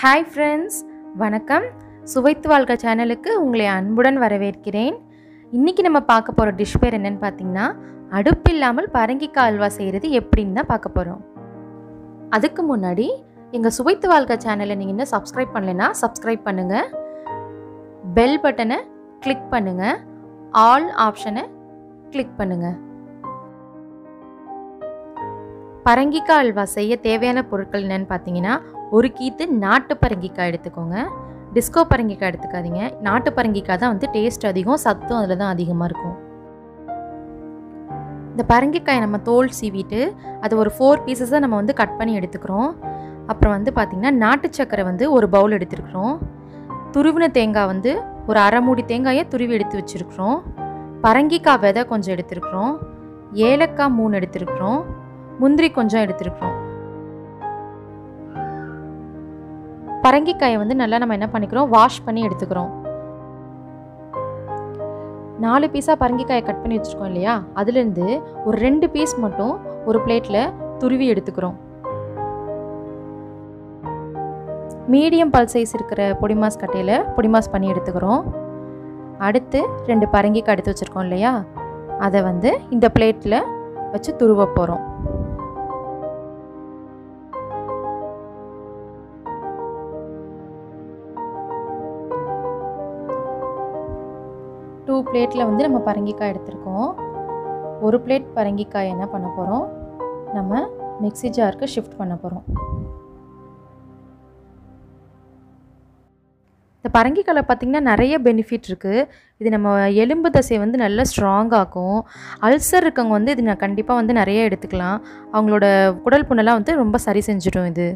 hi friends வணக்கம் சுவைத்து வாழ்க சேனலுக்கு உங்களை அன்புடன் வரவேற்கிறேன் இன்றைக்கி நம்ம பார்க்க போகிற டிஷ் பேர் என்னன்னு பார்த்தீங்கன்னா அடுப்பில்லாமல் பரங்கிக்காய் அல்வா செய்கிறது எப்படின்னு தான் பார்க்க போகிறோம் அதுக்கு முன்னாடி எங்கள் சுவைத்து வாழ்க சேனலை நீங்கள் இன்னும் சப்ஸ்கிரைப் பண்ணலைன்னா சப்ஸ்கிரைப் பண்ணுங்கள் பெல் பட்டனை கிளிக் பண்ணுங்கள் ஆல் ஆப்ஷனை கிளிக் பண்ணுங்கள் பரங்கிக்காய் அல்வா செய்ய தேவையான பொருட்கள் என்னன்னு பார்த்தீங்கன்னா ஒரு கீத்து நாட்டு பரங்கிக்காய் எடுத்துக்கோங்க டிஸ்கோ பரங்கிக்காய் எடுத்துக்காதீங்க நாட்டு பரங்கிக்காய் தான் வந்து டேஸ்ட் அதிகம் சத்தும் அதில் தான் அதிகமாக இருக்கும் இந்த பரங்கிக்காயை நம்ம தோல் சீவிட்டு அது ஒரு ஃபோர் பீசஸாக நம்ம வந்து கட் பண்ணி எடுத்துக்கிறோம் அப்புறம் வந்து பார்த்திங்கன்னா நாட்டு சக்கரை வந்து ஒரு பவுல் எடுத்துருக்குறோம் துருவின தேங்காய் வந்து ஒரு அரை மூடி தேங்காயை துருவி எடுத்து வச்சுருக்குறோம் பரங்கிக்காய் விதை கொஞ்சம் எடுத்துருக்குறோம் ஏலக்காய் மூணு எடுத்துருக்குறோம் முந்திரி கொஞ்சம் எடுத்துருக்குறோம் பரங்கிக்காயை வந்து நல்லா நம்ம என்ன பண்ணிக்கிறோம் வாஷ் பண்ணி எடுத்துக்கிறோம் நாலு பீஸாக பரங்கிக்காயை கட் பண்ணி வச்சுருக்கோம் இல்லையா அதுலேருந்து ஒரு ரெண்டு பீஸ் மட்டும் ஒரு பிளேட்டில் துருவி எடுத்துக்கிறோம் மீடியம் பல் சைஸ் இருக்கிற பொடிமாஸ் கட்டையில் பொடிமாஸ் பண்ணி எடுத்துக்கிறோம் அடுத்து ரெண்டு பரங்கிக்காய் எடுத்து வச்சுருக்கோம் இல்லையா அதை வந்து இந்த பிளேட்டில் வச்சு துருவ போகிறோம் டூ பிளேட்டில் வந்து நம்ம பரங்கிக்காய் எடுத்திருக்கோம் ஒரு பிளேட் பரங்கிக்காய் என்ன பண்ண போகிறோம் நம்ம மிக்ஸி ஜாருக்கு ஷிஃப்ட் பண்ண போகிறோம் இந்த பரங்கிக்காயில் பார்த்திங்கன்னா நிறைய பெனிஃபிட் இருக்குது இது நம்ம எலும்பு தசையை வந்து நல்லா ஸ்ட்ராங்காக்கும் அல்சர் இருக்கவங்க வந்து இது நான் கண்டிப்பாக வந்து நிறைய எடுத்துக்கலாம் அவங்களோட குடல் புண்ணெல்லாம் வந்து ரொம்ப சரி செஞ்சிடும் இது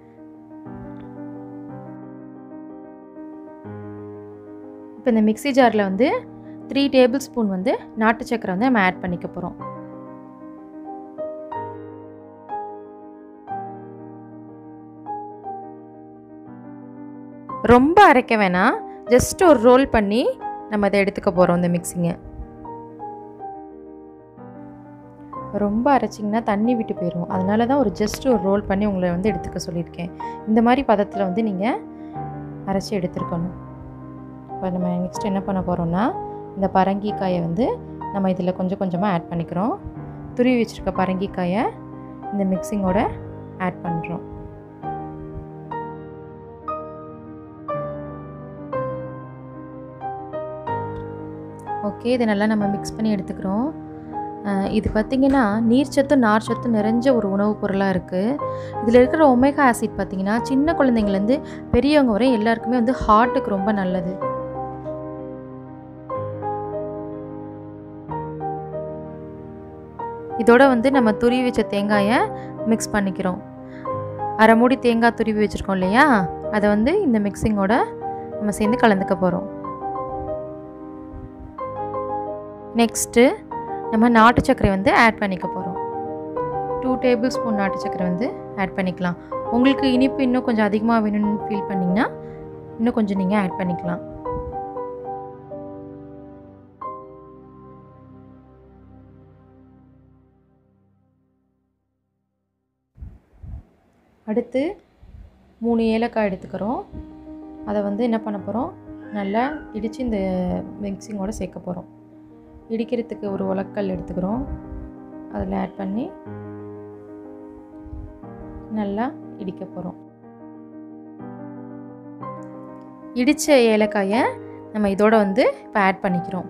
இப்போ இந்த மிக்ஸி ஜாரில் வந்து த்ரீ டேபிள் ஸ்பூன் வந்து நாட்டு சக்கரை வந்து நம்ம ஆட் பண்ணிக்க போகிறோம் ரொம்ப அரைக்க வேணாம் ஜஸ்ட் ஒரு ரோல் பண்ணி நம்ம அதை எடுத்துக்க போகிறோம் இந்த மிக்ஸிங்கை ரொம்ப அரைச்சிங்கன்னா தண்ணி விட்டு போயிடும் அதனால தான் ஒரு ஜஸ்ட் ஒரு ரோல் பண்ணி உங்களை வந்து எடுத்துக்க சொல்லியிருக்கேன் இந்த மாதிரி பதத்தில் வந்து நீங்கள் அரைச்சி எடுத்துருக்கணும் இப்போ நம்ம நெக்ஸ்ட் என்ன பண்ண போகிறோம்னா இந்த பரங்கிக்காயை வந்து நம்ம இதில் கொஞ்சம் கொஞ்சமாக ஆட் பண்ணிக்கிறோம் துருவி வச்சுருக்க பரங்கிக்காயை இந்த மிக்சிங்கோட ஆட் பண்ணுறோம் ஓகே இதை நல்லா நம்ம மிக்ஸ் பண்ணி எடுத்துக்கிறோம் இது பார்த்திங்கன்னா நீர்ச்சத்தும் நார்ச்சத்தும் நிறைஞ்ச ஒரு உணவுப் பொருளாக இருக்குது இதில் இருக்கிற ஒமேகா ஆசிட் பார்த்திங்கன்னா சின்ன குழந்தைங்கலேருந்து பெரியவங்க வரை எல்லாருக்குமே வந்து ஹார்ட்டுக்கு ரொம்ப நல்லது இதோட வந்து நம்ம துருவி வச்ச தேங்காயை மிக்ஸ் பண்ணிக்கிறோம் அரை மூடி தேங்காய் துருவி வச்சுருக்கோம் இல்லையா அதை வந்து இந்த மிக்சிங்கோட நம்ம சேர்ந்து கலந்துக்க போகிறோம் நெக்ஸ்ட்டு நம்ம நாட்டு சர்க்கரை வந்து ஆட் பண்ணிக்க போகிறோம் டூ டேபிள் ஸ்பூன் நாட்டு சர்க்கரை வந்து ஆட் பண்ணிக்கலாம் உங்களுக்கு இனிப்பு இன்னும் கொஞ்சம் அதிகமாக வேணும்னு ஃபீல் பண்ணிங்கன்னா இன்னும் கொஞ்சம் நீங்கள் ஆட் பண்ணிக்கலாம் அடுத்து மூணு ஏலக்காய் எடுத்துக்கிறோம் அதை வந்து என்ன பண்ண போகிறோம் நல்லா இடித்து இந்த மிக்சிங்கோடு சேர்க்க போகிறோம் இடிக்கிறதுக்கு ஒரு உலக்கல் எடுத்துக்கிறோம் அதில் ஆட் பண்ணி நல்லா இடிக்க போகிறோம் இடித்த ஏலக்காயை நம்ம இதோட வந்து இப்போ ஆட் பண்ணிக்கிறோம்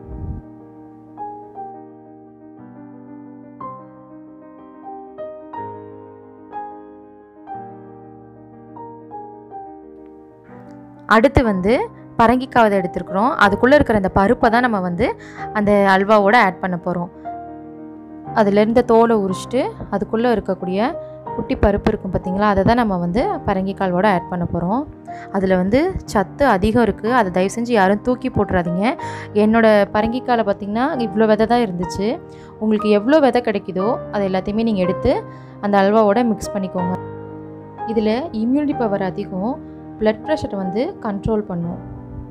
அடுத்து வந்து பரங்கிக்காவை எடுத்துருக்குறோம் அதுக்குள்ளே இருக்கிற அந்த பருப்பை தான் நம்ம வந்து அந்த அல்வாவோட ஆட் பண்ண போகிறோம் அதுலேருந்து தோலை உரிச்சிட்டு அதுக்குள்ளே இருக்கக்கூடிய குட்டி பருப்பு இருக்கும் பார்த்திங்களா அதை தான் நம்ம வந்து பரங்கிக்கால்வோட ஆட் பண்ண போகிறோம் அதில் வந்து சத்து அதிகம் இருக்குது அதை தயவு செஞ்சு யாரும் தூக்கி போட்டுறாதீங்க என்னோடய பரங்கிக்காலை பார்த்திங்கன்னா இவ்வளோ விதை தான் இருந்துச்சு உங்களுக்கு எவ்வளோ விதை கிடைக்குதோ அது எல்லாத்தையுமே நீங்கள் எடுத்து அந்த அல்வாவோட மிக்ஸ் பண்ணிக்கோங்க இதில் இம்யூனிட்டி பவர் அதிகம் ப்ளட் ப்ரெஷரை வந்து கண்ட்ரோல் பண்ணும்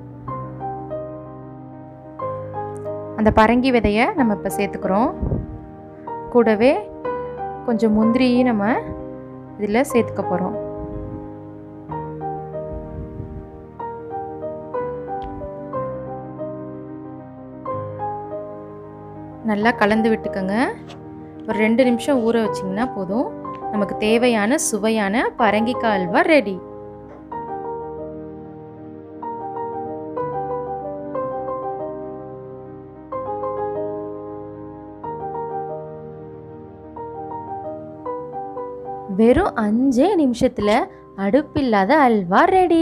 அந்த பரங்கி விதையை நம்ம இப்போ சேர்த்துக்கிறோம் கூடவே கொஞ்சம் முந்திரியும் நம்ம இதில் சேர்த்துக்க போகிறோம் நல்லா கலந்து விட்டுக்கோங்க ஒரு ரெண்டு நிமிஷம் ஊற வச்சிங்கன்னா போதும் நமக்கு தேவையான சுவையான பரங்கிக்காய் அல்வா ரெடி வெறும் அஞ்சே நிமிஷத்தில் அடுப்பில்லாத அல்வா ரெடி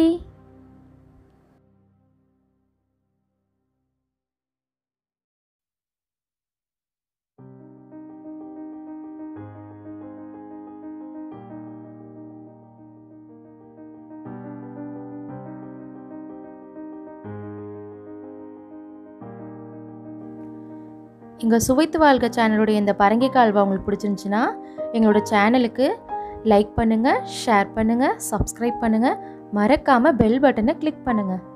எங்கள் சுவைத்து வாழ்க சேனலுடைய இந்த பரங்கிக்காய் அல்வா உங்களுக்கு பிடிச்சிருந்துச்சுன்னா எங்களோட சேனலுக்கு லைக் பண்ணுங்கள் ஷேர் பண்ணுங்கள் சப்ஸ்கிரைப் பண்ணுங்கள் மறக்காமல் பெல் பட்டனை கிளிக் பண்ணுங்கள்